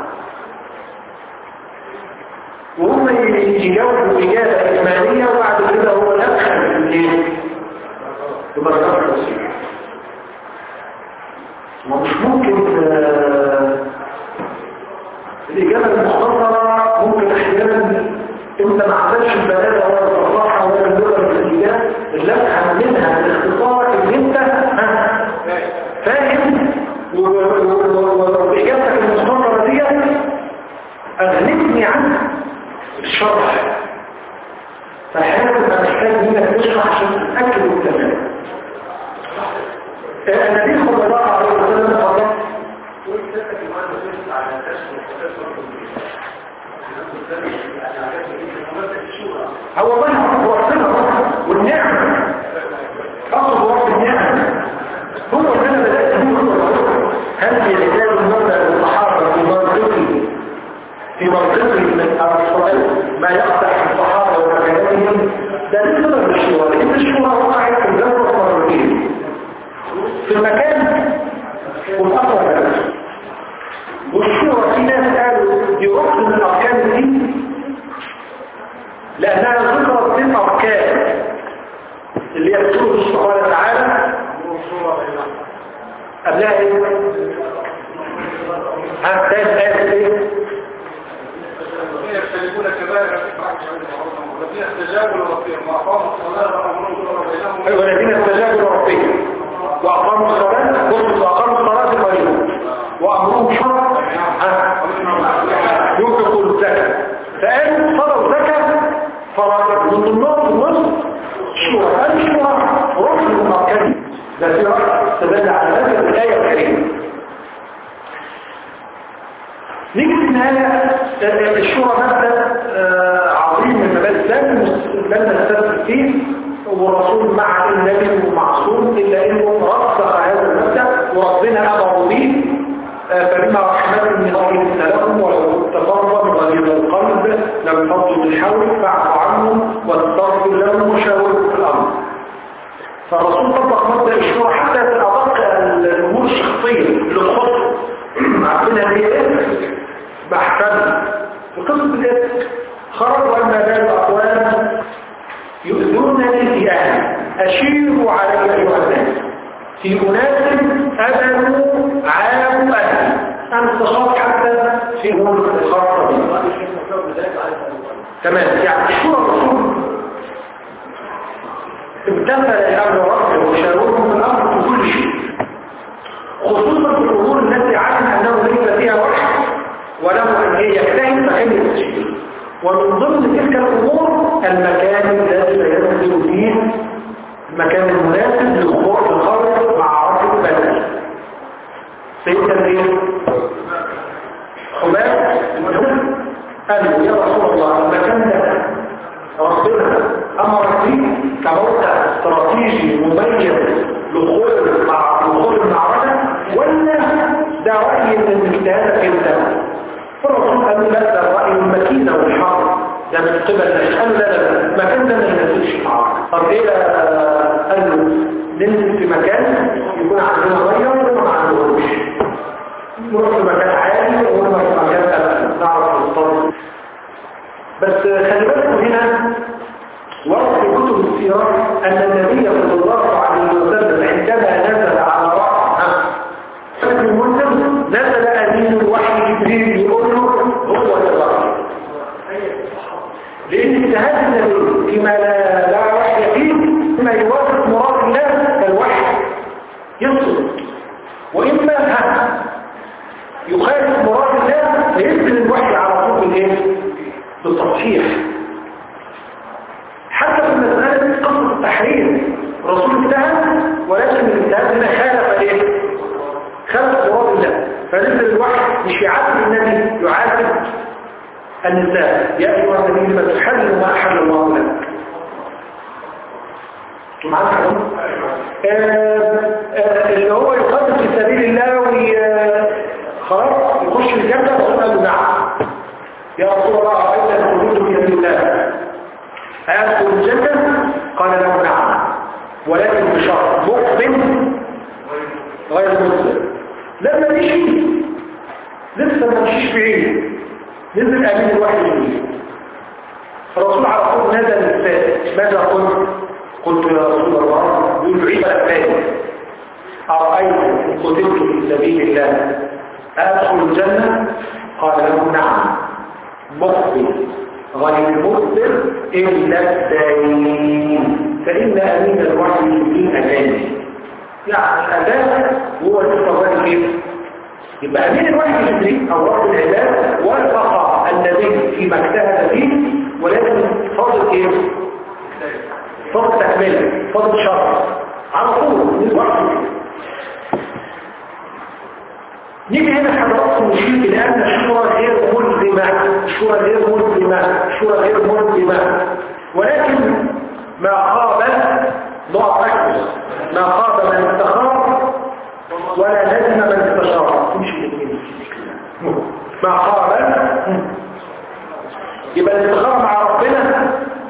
وهم يجاوبوا اجابه اجماليه وبعد كده هو يدخل في الايه؟ في درجات التصحيح ومش ممكن آه، الاجابه المختصره ممكن احيانا انت ما عملتش البلاغه ولا الفصاحه ولا اللغه الانجليزيه اللي افهم منها باختصار ان انت ها، فاهم و- و- و- واجابتك المختصره دي اغنتني عن الشرح فاحيانا تبقى محتاج منك تشرح عشان تتاكد من الكلام النبي صلى الله عليه وسلم قال هو والله هو ربنا والنعمة أصل رب النعمة هو اللي أنا بدأت هو هل في رجال المبدأ الصحابة في منطقي في منطقي من الصلاة ما يقطع الصحابة ومكانتهم ده ليه سبب الشورى لأن الشورى وقعت في الجنة مرتين في المكان والأمر بلد والشورى في ناس قالوا دي ركن من أركان الدين لأنها ذكرت من أركان اللي هي سورة سبحانه وتعالى قبلها ايه؟ ها تاني آية ايه؟ يختلفون كبائر والذين استجابوا لربهم واقاموا الصلاه وامروا بينهم أيوة الذين استجابوا لربهم وأقاموا الصلاة قلت وأقاموا الصلاة قليلا وأمرهم شرع ينفقوا الزكاة فقالوا صلوا الزكاة فرائض من ضمنهم النص شورى هل الشورى ركن من أركان ده في رأي استدل على ذلك الآية الكريمة نيجي في النهاية الشورى مبدأ آه، عظيم من مبادئ لم لم نستثبت فيه والرسول مع النبي معصوم إلا إنه رسخ هذا المبدأ وربنا أمر به آه، فبما رحمة من الله لهم ولو كنت فظا غليظ القلب لم فضوا من حولك فاعف عنهم واستغفر لهم وشاورهم في الأمر فالرسول طبق مبدأ الشورى حتى في أدق الأمور الشخصية اللي تخص عارفينها هي إيه؟ بحثا في قصة الإيه؟ خرجوا أن بال أقوام يؤذونني في أهلي أشيروا علي أيها الناس في أناس أذنوا عابوا أهلي أنا استشرت حتى في أمور الخاصة بي تمام يعني الشورى الرسول امتثل الأمر ربه وشاورهم في الأمر في كل شيء خصوصا في الأمور التي علم أنه ليس فيها وحي وله أن يجتهد فإن يستشير ومن ضمن تلك الأمور المكان الذي سينزل فيه المكان المناسب للخروج الخارج مع عرف البلد سيدنا ايه؟ حباب قال له يا رسول الله المكان ده ربنا أمر فيه كموقع استراتيجي مميز للخروج مع الخروج المعركة ولا ده رأي من اجتهادك انت فالرسول قال له لا ده الرأي المكينة والحرب ده من قبل الناس قال له لا لا لا المكان ده ما ينزلش حرب طب ليه قال له ننزل في مكان يكون عندنا ميه ولا ما عندناش نروح في مكان عالي ونروح في مكان أبدا نعرف نصطاد بس خلي بالكم هنا ورد في كتب السيرة أن النبي صلى الله عليه وسلم عندما نزل على رأسه فكر المسلم نزل أمين الوحي جبريل يقول له هو الوحي لأن اجتهاد النبي فيما لا, لا وحي فيه فيما يوافق مراد الله كالوحي يصل وإما ها يخالف مراد الله فينزل الوحي على طول الايه؟ بالتصحيح حتى في مسألة قصة التحريم الرسول اجتهد ولكن الاجتهاد هنا خالف ايه؟ خالف مراد الله فنزل الوحي مش يعاتب النبي يعاتب النساء يا ايها النبي لما تحلل ما احل الله لك انتوا معاك اللي هو يقدم في سبيل الله وي خلاص يخش الجنه الرسول قال له نعم يا رسول الله أرأيت أن تريد في سبيل الله أيدخل الجنة؟ قال له نعم ولكن بشرط مؤمن غير مسلم لما مشي لسه ما مشيش بعيد نزل أمين الوحي الجديد الرسول على طول نادى للسائل ماذا قلت؟ قلت يا رسول الله يقول عيد الثاني أرأيت إن قتلت في سبيل الله أدخل الجنة؟ قال له نعم مخبر غير مخبر إلا الدين فإن أمين الوحي من أداني يعني الأداء هو التوالي كيف يبقى أمين الوحي الجبري أو رب العباد وافق النبي فيما اجتهد فيه ولكن فضل كيف فضل تكمله فضل شرط على طول من الوحي نيجي هنا حضراتكم نشير إلى أن الشورى غير ملزمة الشورى غير ملزمة الشورى غير ملزمة ولكن ما خاب نقط أكبر ما خاب من استخار ولا لزم من استشار مش الاثنين ما خاب يبقى الاستخارة مع ربنا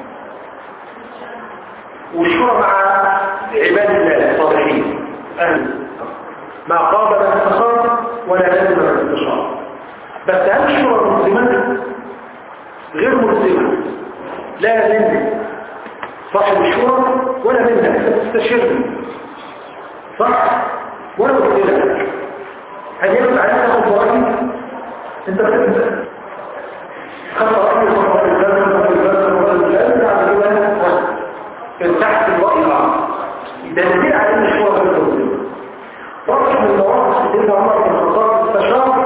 والشورى مع عباد الله الصالحين أهل ما قام من استخار ولا لازم من استشار بس هل الشورى ملزمة غير ملزمة لا لازم صاحب الشورى ولا منها انت تستشيرني صح ولا قلت لك هل يجب عليك تاخد رأيي انت بتبدأ خدت رأيي وخدت رأيي الزمن وخدت الزمن وخدت الزمن بعد كده ارتحت الرأي الآخر ده دليل على ان الشورى غير ملزمة واضح من مواقف سيدنا عمر بن الخطاب استشار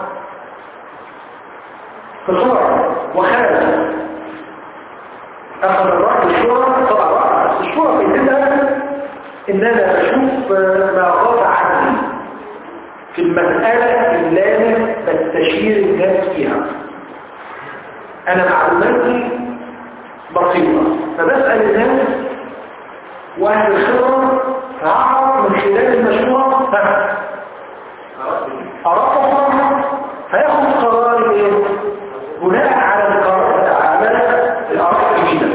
استشار وخالف اخذ الرأي الشورى طبعا رأي الشورى في كده ان انا بشوف ما غاب عني في المسألة اللي انا بستشير الناس فيها انا معلوماتي بسيطة فبسأل الناس واهل الخبرة هعرف من خلال المشروع أردت صراحة هياخد قرار ايه بناء على القرار على الآراء الجديدة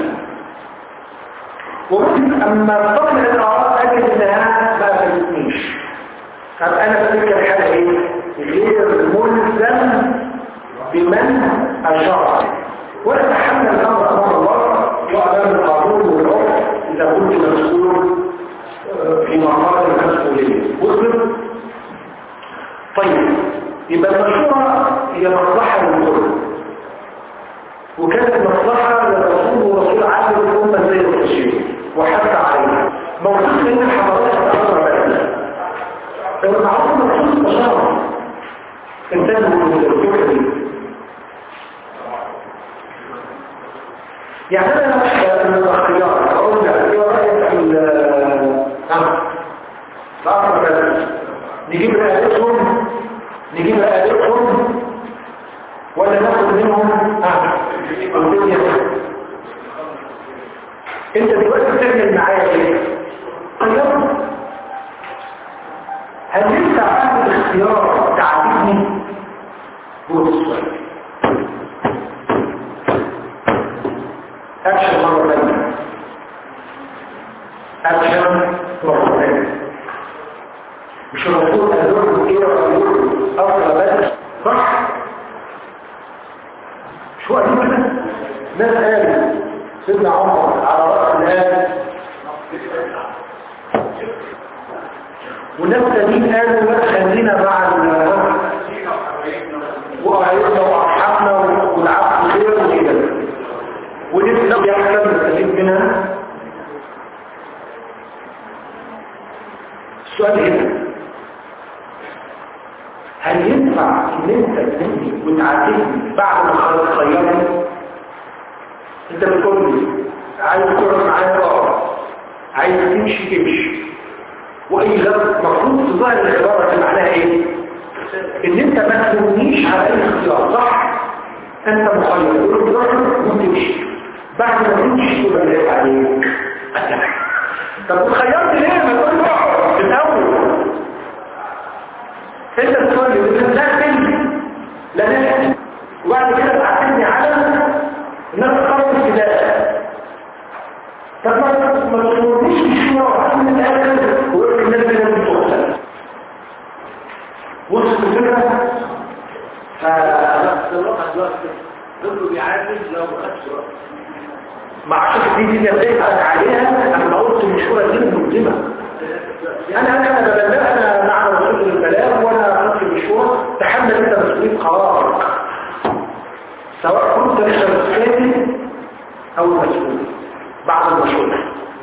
وممكن أما تطلع الآراء أجد إنها ما فهمتنيش طب أنا في تلك الحالة إيه؟ غير ملزم بمن أشار وأتحمل الأمر أمام الله وأمام القانون والعرف إذا كنت مسؤول في مقام المسؤولية وصل طيب يبقى المشورة هي مصلحة للكل وكانت مصلحة للرسول ورسول عالم الأمة زي التشريع وحتى عليها موجود من الحضارات الأمر بأسنا المعروف الرسول استشارة انتبهوا من الفكرة دي يعني انا من الاختيار اقول لك ايه رايك في ها بس نجيب رئالتهم نجيب رئالتهم ولا ناخد منهم ها انت دلوقتي بتعمل معايا ايه قيام هل انت عندك اختيار تعاتبني بص اكشن مرة ثانية اكشن مرة ثانية مش المفروض ادور ايه واقول افضل بس صح شو قالوا كده ناس قالوا سيدنا عمر على راس الآن وناس تانيين قالوا لا خلينا مع وقعدنا وارحمنا والعفو خير وكده ونبدأ يحكم نستفيد منها السؤال هنا هل ينفع ان انت تنهي وتعاتبني بعد ما خلاص خيرني انت بتقول لي عايز تقعد معايا اقعد عايز تمشي تمشي واي غلط المفروض تظهر العباره اللي معناها ايه ان انت ما تلومنيش على اي اختيار صح انت مخير تقول له وتمشي بعد ما تمشي تقول انا عليك طب خيرت ليه ما تقول له اقعد في الاول انت بتقول لي لا تنجي لا نجي وبعد كده تعتمدني على انك تخلص البدايه طب ما تقولنيش بشويه وعشان الاخر ويقول الناس دي لازم تغسل وصل الفكره ف كله بيعادل لو ما خدش وقت ما عشان دي دي اللي عليها انا قلت مشهوره دي ملزمه يعني انا انا ببلغ انا مع رسول البلاغ وانا قلت مشهوره تحمل انت مسؤوليه قرارك سواء كنت انت الثاني او المسؤول بعد المشهور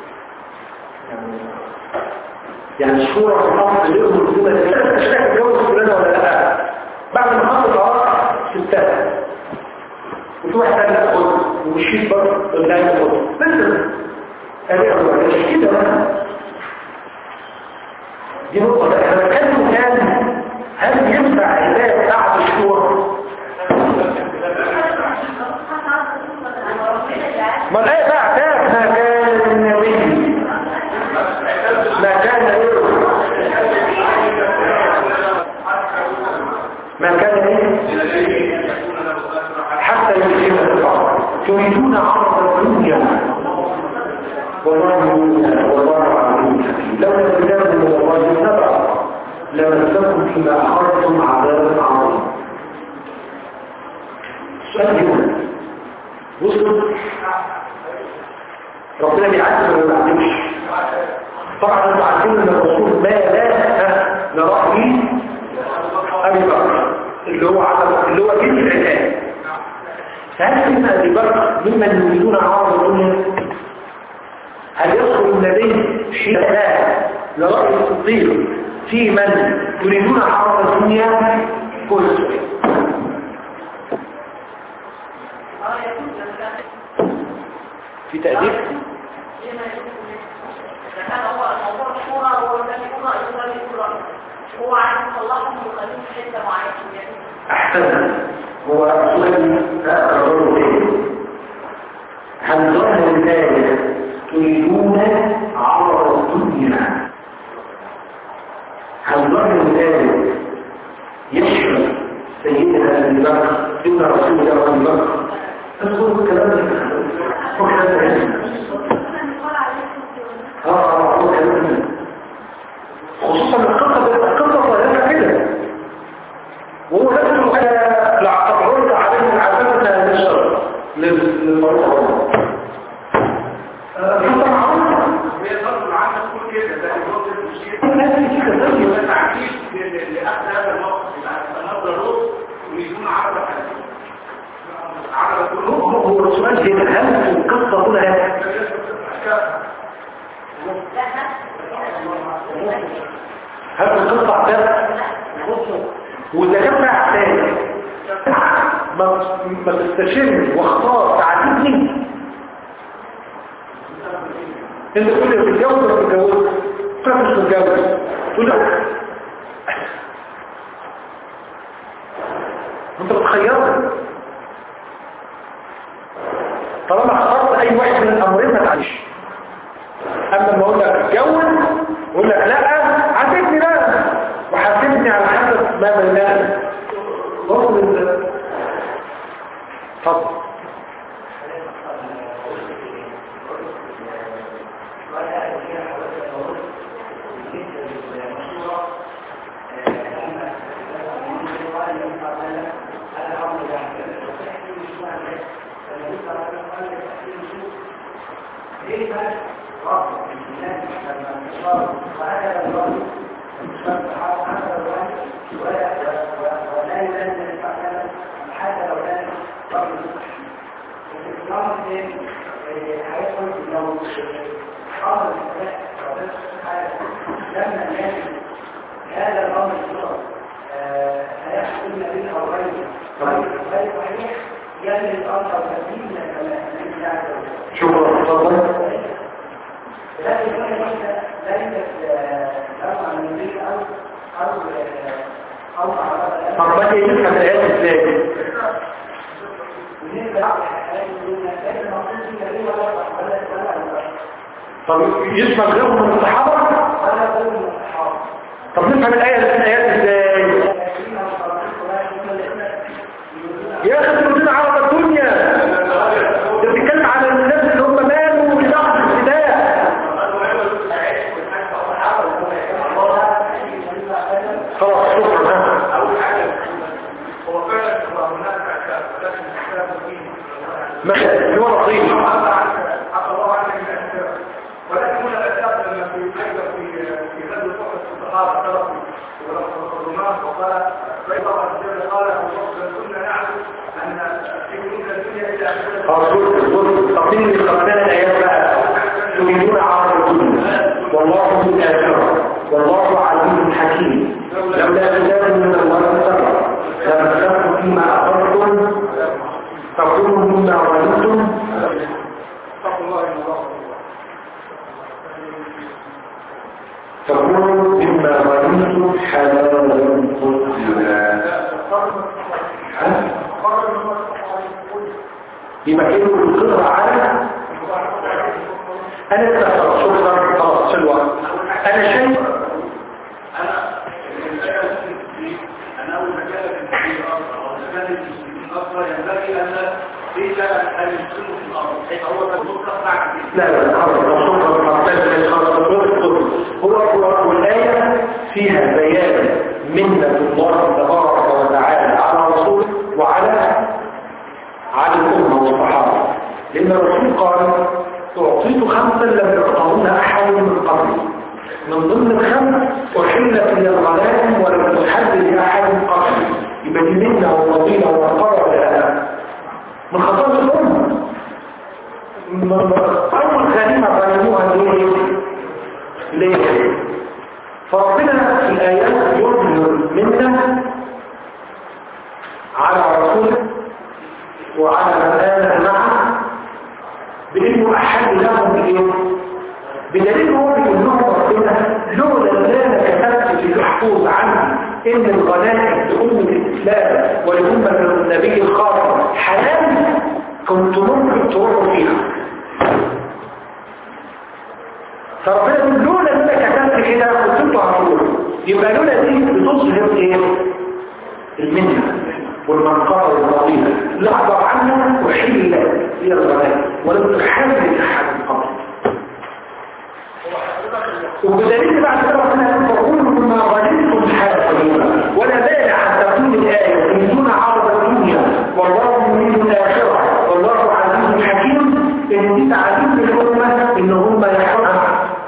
يعني الشورى في الأرض اليوم ملزمة ثلاث أشياء تتجوز فلانة ولا لا بعد ما خط القرار ستات وتروح تاني تاخد ومشيت برضه قدام الوضع بس أبي أقول لك كده دي نقطة احنا بنتكلم كان هل ينفع علاج بعد الشهور ما الآية بعدها ما كان النبي ما كان إيه؟ ما كان إيه؟ حتى يجيب الإطلاق تريدون عرض الدنيا والله والله عظيم لولا الكتاب من الله سبع لمسكم فيما أخذتم عذاب عظيم سؤال هنا وصل ربنا بيعذب ولا ما بيعذبش طبعا انتوا عارفين ان الرسول ما لا لرأي ابي بكر اللي هو على اللي هو جنس العتاب فهل ان ابي بكر ممن يريدون عرض الدنيا هل يدخل النبي حينها لرأي الصديق في من يريدون عرض الدنيا كل سؤال في تأديب هو عايز يطلعهم ويخليهم في حته معينه أحسن هو سؤال أقرر تاني هل ظهر الآية تريدون عرض الدنيا هل ظهر الآية يشمل سيدنا أبي بكر إن رسول الله أبي بكر تقول الكلام ده هو كلام ده اه اه هو كلام ده خصوصا القصة القصة ظاهرة كده وهو نفسه كان لعقبرون عليه عزمنا للشر للمرضى قصة معروفة هي الأرض العامة تقول كده ده الوقت المشير الناس دي كده زيه وده تعكيس لأخذ هذا الموقف يبقى نظر الرز ويكون عرض حديث عرض كله هو هو السؤال هنا هل القصة هنا هل القصة عدد وإذا كان بقى عدد ما ما تستشيرني واختار تعددني انت تقول لي بتتجوز ولا بتتجوز تقول مش متجوز تقول لا انت بتخيرني طالما اخترت اي واحد من الامرين ما تعيش اما لما اقول لك اتجوز اقول لك لا عاتبني بقى وحاسبني على حسب ما بيننا وصل ال- اتفضل هذا الامر الصغر هيحصل ما بين امرين غير غير صحيح يجري الامر تسليم من الكلام شكرا اتفضل لكن هنا ليست نوعا من البيت او او او طب ما يفهم الايات ازاي بالنسبه للحالات دول ليس المقصود في كريم ولا ولا ولا طب يشمل غيرهم من الصحابه ولا غير من الصحابه طب نفهم الايه الايات ازاي يا اخي تردين عرض الدنيا ده بتتكلم على الناس اللي هم مالوا للحظ الابتداء خلاص شكرا ها. أول حاجة هو فعلا هو هناك ولكن اختلاف فيه ما اللي هو رصيد حتى الله عنك من الأسباب ولكن هنا الأسباب لما في أيضا في في غزو فقط الصحابة تركوا ولقد وقال بيضا الرسول قال أبو بكر كنا نعلم أن في وجود الدنيا إلى أن رسول طب مين اللي خلقنا الايات بقى تريدون عرض الدنيا والله ذو الاخره والله عزيز حكيم لولا كتاب من الله سبق لمسكم فيما اخذتم فكلوا مما غنمتم اتقوا الله إن الله فكلوا مما غنمتم حلالا طيبا ها؟ يبقى كده القدرة على انا اتفق شكرا خلاص في الوقت انا شايف أنا أول ما كانت في الأرض أو كانت المسلمين أكثر ينبغي أن ليس أن يسلموا في الأرض حيث هو المطلق بعد لا لا لا خلاص شكرا خلاص هو هو والآية فيها بيان منة الله تبارك وتعالى على رسوله وعلى على الأمة والصحابة لأن الرسول قال أعطيت خمسا لم يعطهن أحد من قبلي من ضمن الخمس أحلت لي الغنائم ولم تحل لأحد قبلي يبقى دي منة وفضيلة وقرر لها من خصائص الأمة أول غنيمة غنموها ليه؟ ليه؟ فربنا في الآيات يظهر منا على رسوله وعلى من آمن معه بأنه أحل لهم بإيه؟ بدليل هو بيقول لهم ربنا لولا اللي انا كتبت في المحفوظ عني ان الغنائم لأمة الإسلام ولأمة النبي الخاطر حلال كنت ممكن تروحوا فيها فربنا يقول لولا ان انا كتبت كده كنت انتوا هتروحوا يبقى لولا دي بتظهر ايه؟ المنة والمنقرة والفضيلة لحظة عنا وحل هي الغنائم ولم تحمل أحد قبل وبدليل بعد كده ربنا تقول مما غنمتم حاجة طيبة ولا مانع أن تكون الآية يريدون عرض الدنيا والله يريد الآخرة والله عزيز حكيم إن دي تعليم للأمة إن هم يحرموا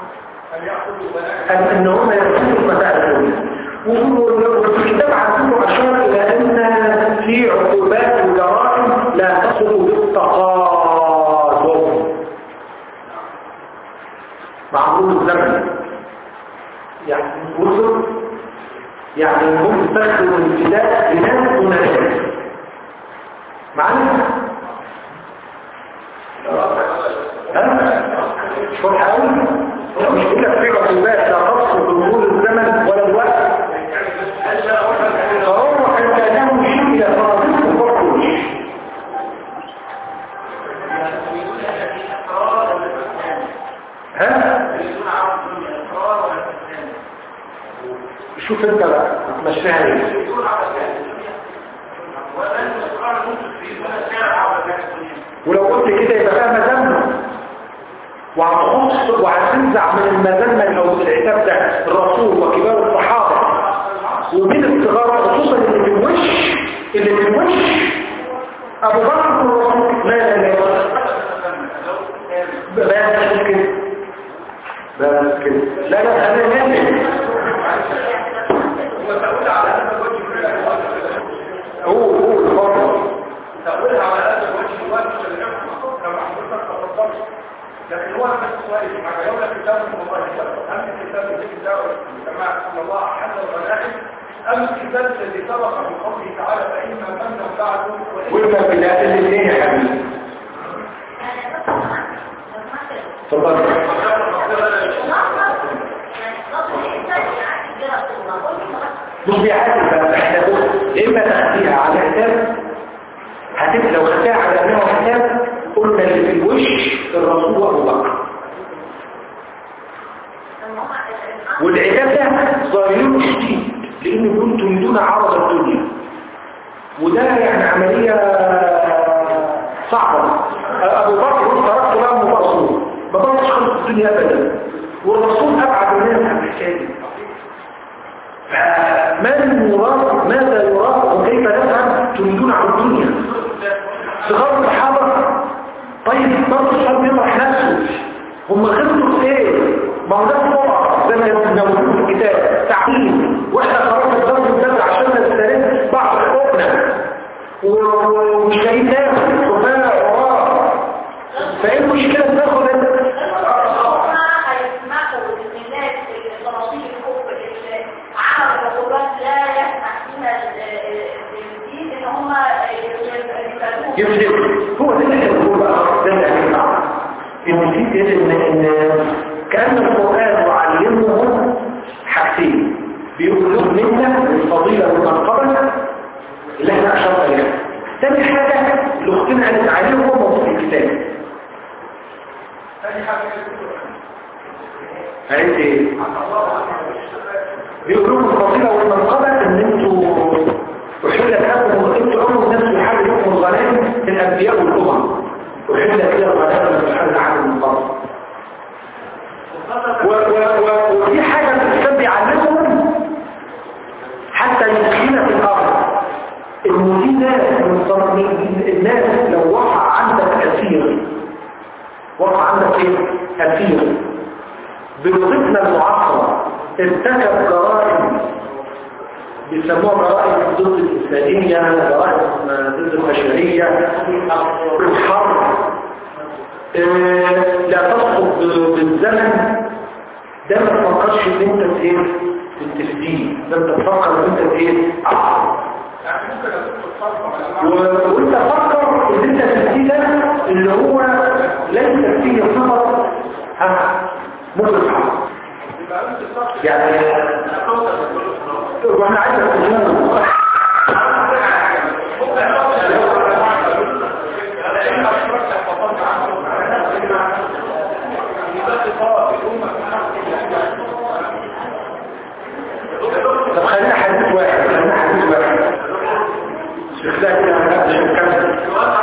أن هم يرسلوا متاع الدنيا وفي الكتاب عندكم أشار إلى أن في عقوبات وجرائم لا تصل بالتقادم مع مرور الزمن يعني وصل يعني هم تستخدموا الابتداء لناس وناس معنا ها شو الحاول مش كل في عقوبات لا تصل بمرور الزمن ولا الوقت فهو حتى له شيء يفاضل وفرق ها شوف انت بقى تمشيها ايه ولو قلت كده يبقى فيها مذمه وهتخص وهتنزع من المذمه او العتاب ده الرسول وكبار الصحابه ومن الصغار خصوصا اللي في الوش اللي في الوش ابو بكر والرسول لا لا لا بس كده بس كده لا لا انا نامي قول قول اتفضل تقولها على هذا الوجه الواجب للحكم كما حضرتك تفضلت لكن هو نفس السؤال مع دولة كتاب الله أم الكتاب الذي دعوة كما أن الله حل الغنائم أم الكتاب الذي سبق من قوله تعالى فإما من بعد وإما بالله الاثنين يا حبيبي اتفضل مش بيعادل بقى احنا بص يا اما تاخديها على حساب هتبقى لو خدتها على انه حساب قلنا اللي في الوش الرسول وابو بكر والعتاب ده ظاهره شديد لان كنتم تريدون عرض الدنيا وده يعني عمليه صعبه ابو بكر تركت له مبصر ما بقاش خلص الدنيا ابدا والرسول ابعد الناس عن الحكايه فمن يراد ماذا يراد وكيف نفهم تريدون عن الدنيا صغار الصحابة طيب برضه الصحابة يمرح نفسه هم خلصوا في ايه ما هو ده طبعا زي ما يقولون في الكتاب تعليم واحنا خرجنا الدرس الدرس عشان نسترد بعض حقوقنا ومش لاقيين ناكل ربنا وراه فايه المشكله تاخد انت يفرق هو ده اللي هو بقى ده اللي هيطلع ان في ان ان كان القران يعلمهم بيقولوا منا الفضيلة والمنقبة اللي احنا اشرنا اليها تاني حاجة اللي اختنا قالت عليه هو موضوع الكتاب قالت ايه بيقولوا الفضيلة والمنقبة ان انتوا وحلت لكم وانتوا اول ناس يحل لكم الغنائم الانبياء والامم وحلت كده الغنائم من الحل عن المنقبة و- و- و- وفي حاجة في الإسلام بيعلمهم حتى يدخلنا في الأرض إنه في ناس من صنمين الناس لو وقع عندك أسير وقع عندك إيه؟ أسير بلغتنا المعاصرة ارتكب جرائم بيسموها جرائم ضد الإنسانية جرائم ضد البشرية الحرب آه، لا تسقط بالزمن ده ما تفكرش ان انت ايه بالتفديه ده انت تفكر ان انت ايه عقل و- وانت تفكر ان انت التفديه ده اللي هو ليس فيه صفه ها مصلحه يعني وانا عايز اقول طب خلينا حديث واحد خلينا حديث واحد شيخ ده كده ما نقدرش نكمل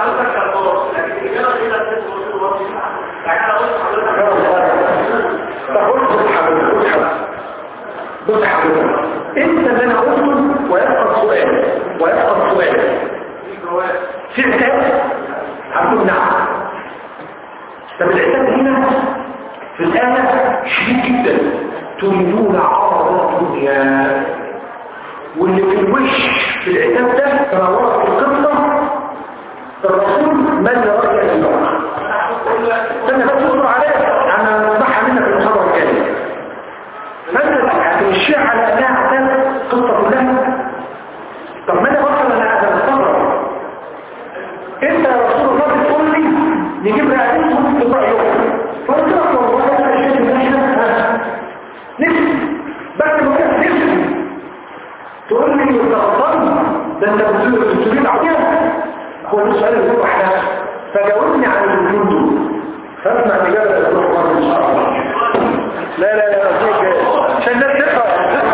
طب بص حضرتك بص حضرتك بص حضرتك انت اللي انا قلته ويبقى السؤال ويبقى السؤال في عتاب هقول نعم طب العتاب هنا في الآية شديد جدا تريدون عرض الدنيا واللي في الوش في العتاب ده كما ورد في القصة الرسول من رأي الإمام استنى بس اصبر عليا انا نصحها منك المحاضرة الجاية فانت هتمشيها على انها عتاب قصة كلها طب ما انا بصل انا انا مستغرب انت يا رسول الله بتقول لي نجيب رأيك وانت رأيك فقلت لك والله انا شايف ان احنا نفسي بعد ما كان نفسي تقول لي انت غلطان ده انت بتقول بتقول عظيم هو ده السؤال اللي هو احنا فجاوبني عن الاثنين دول فاسمع اجابه الدكتور ان شاء الله لا لا لا لا عشان الناس تفهم